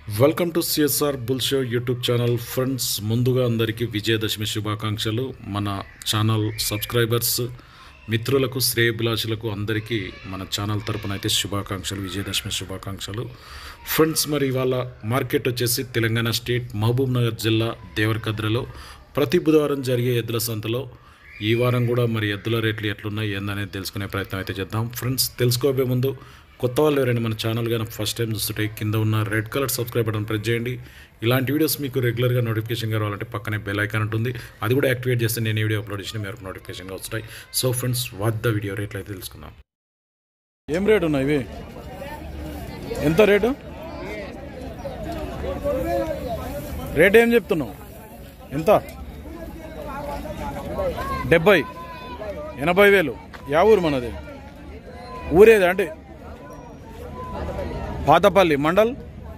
Welcome to CSR bull show YouTube channel friends ముందుగా అందరికీ విజయదశమి శుభాకాంక్షలు మన ఛానల్ సబ్స్క్రైబర్స్ మిత్రులకు శ్రేయభిలాషులకు అందరికీ మన ఛానల్ తరపున అయితే శుభాకాంక్షలు విజయదశమి శుభాకాంక్షలు ఫ్రెండ్స్ మరి ఇవాళ మార్కెట్ వచ్చేసి తెలంగాణ స్టేట్ మహబూబ్ నగర్ జిల్లా దేవరకద్రలో ప్రతి బుధవారం జరిగే ఎద్దుల సంతలో ఈ వారం కూడా మరి ఎద్దుల రేట్లు ఎట్లున్నాయి ఏందనేది తెలుసుకునే ప్రయత్నం అయితే చేద్దాం ఫ్రెండ్స్ తెలుసుకోబోయే ముందు కొత్త వాళ్ళు ఎవరైనా మన ఛానల్ కానీ ఫస్ట్ టైం చూస్తుంటే కింద ఉన్న red colour subscribe button press చేయండి ఇలాంటి వీడియోస్ మీకు రెగ్యులర్గా నోటిఫికేషన్గా రావాలంటే పక్కనే బెల్ ఐకాన్ ఉంటుంది అది కూడా యాక్టివేట్ చేస్తే నేను ఈ వీడియో అప్లోడ్ చేసిన మీకు నోటిఫికేషన్గా వస్తాయి so friends what the video రేట్లు అయితే తెలుసుకుందాం ఏం రేటు ఉన్నాయి ఇవి ఎంత రేటు రేట్ ఏం చెప్తున్నావు ఎంత డెబ్బై ఎనభై వేలు యా ఊరు మనది ఊరేది అంటే పాతపల్లి మండల్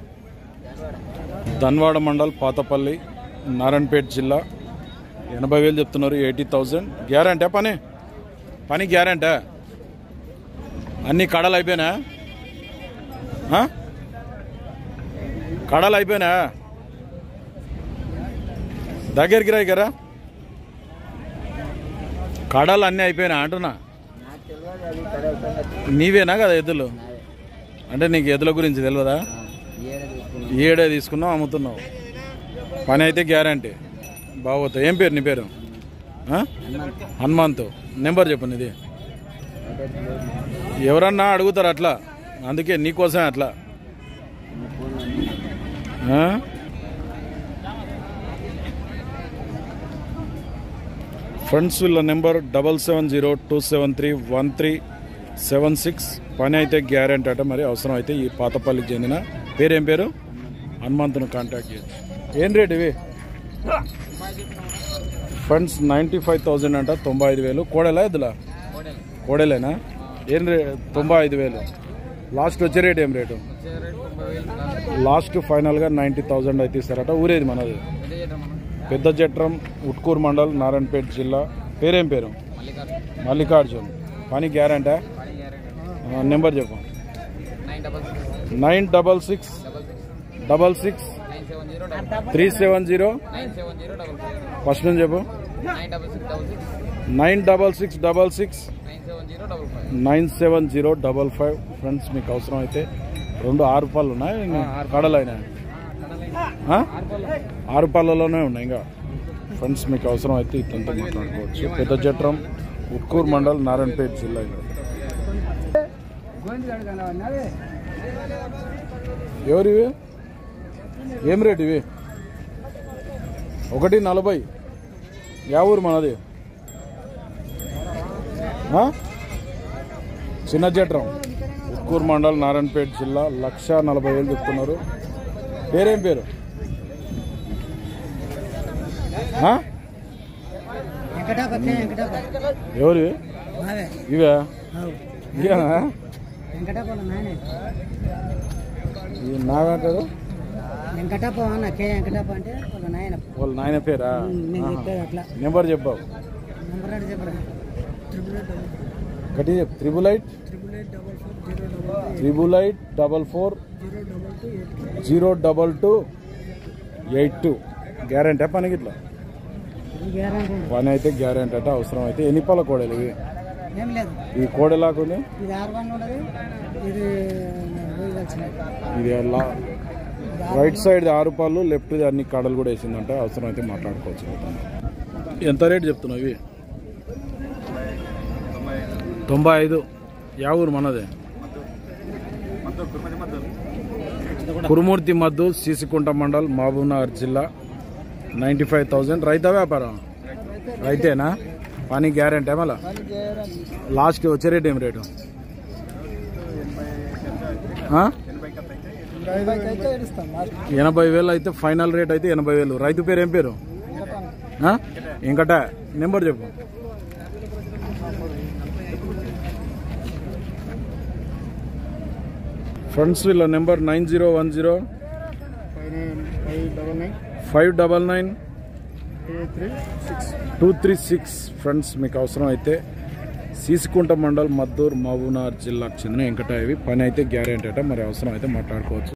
ధన్వాడ మండల్ పాతపల్లి నారాయణపేట జిల్లా ఎనభై వేలు చెప్తున్నారు ఎయిటీ థౌజండ్ గ్యారంటీ పని పని గ్యారంటీ అన్ని కడలు అయిపోయినా ఆ? కడలు అయిపోయినా దగ్గరికి రాయి కదా కడలు అన్నీ అయిపోయినా అంటున్నా నీవేనా కదా ఎద్దులు అంటే నీకు ఎద్దుల గురించి తెలియదా ఏడే తీసుకున్నావు అమ్ముతున్నావు పని అయితే గ్యారంటీ బాగోతావు ఏం పేరు నీ పేరు ఆ? హనుమంతు నెంబర్ చెప్పు నీది ఎవరన్నా అడుగుతారు అట్లా అందుకే నీకోసమే అట్లా ఆ? ఫ్రెండ్స్ వీళ్ళ number double seven zero two seven three one three seven six పని అయితే గ్యారెంటీ అట మరి అవసరం అయితే ఈ పాతపల్లికి చెందిన పేరేం పేరు హనుమంతుని కాంటాక్ట్ చేయొచ్చు ఏం రేట్ ఇవి ఫ్రెండ్స్ నైంటీ ఫైవ్ థౌజండ్ అంట తొంభై ఐదు వేలు కోడెలా ఎద్దులా కోడేలేనా ఏం రే తొంభై ఐదు వేలు లాస్ట్ వచ్చే రేట్ ఏం రేటు లాస్ట్ ఫైనల్గా నైంటీ థౌజండ్ అయితే ఇస్తారట ఊరేది మనది పెద్ద చట్రం ఉట్కూరు మండల్ నారాయణపేట జిల్లా పేరేం పేరు మల్లికార్జున్ పని గ్యారంటీ నెంబర్ చెప్పు nine double six double six three seven zero first నుంచి చెప్పు nine double six double six nine seven zero double five friends మీకు అవసరం అయితే రెండు ఆరు పళ్ళు ఉన్నాయి కడలు అయినాయి ఆ? ఆరు పళ్ళలోనే ఉన్నాయి ఇంకా ఫ్రెండ్స్ మీకు అవసరం అయితే ఇతంతా మాట్లాడుకోవచ్చు పెద్ద చట్రం ఉట్కూరు మండల్ నారాయణపేట జిల్లా ఇది. ఎవరివి ఏం రేట్ ఇవి ఒకటి నలభై యా ఊరు మనది ఆ? చిన్న చట్రం ఉక్కూరు మండల్ నారాయణపేట జిల్లా లక్ష నలభై వేలు చెప్తున్నారు పేరేం పేరు ఆ? వెంకటాపతి వెంకటాపతి ఎవరు బావే ఇవే ఇవేనా వెంకటాపురం నాయనే ఈ నాగంటారు వెంకటాప అన్న కే వెంకటాప అంటే వాళ్ళ నాయన వాళ్ళ నాయన పేరా నేను ఆహా. చెప్పేది అట్లా నెంబర్ చెప్పావు నెంబర్ అంటే చెప్పరా ట్రిపుల్ ఎయిట్ గట్టి చెప్పు triple eight triple eight double four zero double triple eight double two two zero double two eight two guarantee పనికి ఇట్లా గ్యారంటీ పని అయితే గ్యారంటీ అట అవసరం అయితే ఎన్ని పళ్ళ కోడలు ఇవి ఏం లేదు ఈ కోడెలాకుంది ఇది ఆరు వన్ ఉన్నది ఇది పోయి కలిసినది ఇది లా రైట్ సైడ్ ఆరు పాలు లెఫ్ట్ అన్ని కడలు కూడా వేసిందంట అవసరం అయితే మాట్లాడుకోవచ్చు ఎంత రేట్ చెప్తున్నావు ఇవి తొంభై ఐదు యా ఊరు మనదే కురుమూర్తి మద్దు సీసికుంట మండల్ మహబూబ్నగర్ జిల్లా నైంటీ ఫైవ్ థౌజండ్ రైతా వ్యాపారం రైతేనా పని గ్యారెంటీ మళ్ళా లాస్ట్కి వచ్చే రేట్ ఏం రేటు ఆ? ఎనభై వేలు అయితే ఫైనల్ రేట్ అయితే ఎనభై వేలు రైతు పేరు ఏం పేరు ఆ? ఇంకట నెంబర్ చెప్పు ఫ్రెండ్స్ వీళ్ళ number nine zero one zero five double nine two three six friends మీకు అవసరం అయితే సీసుకుంట మండల్ మద్దూర్ మహబూబ్నగర్ జిల్లాకు చెందిన వెంకటాయవి పని అయితే గ్యారెంటీ అట మరి అవసరం అయితే మాట్లాడుకోవచ్చు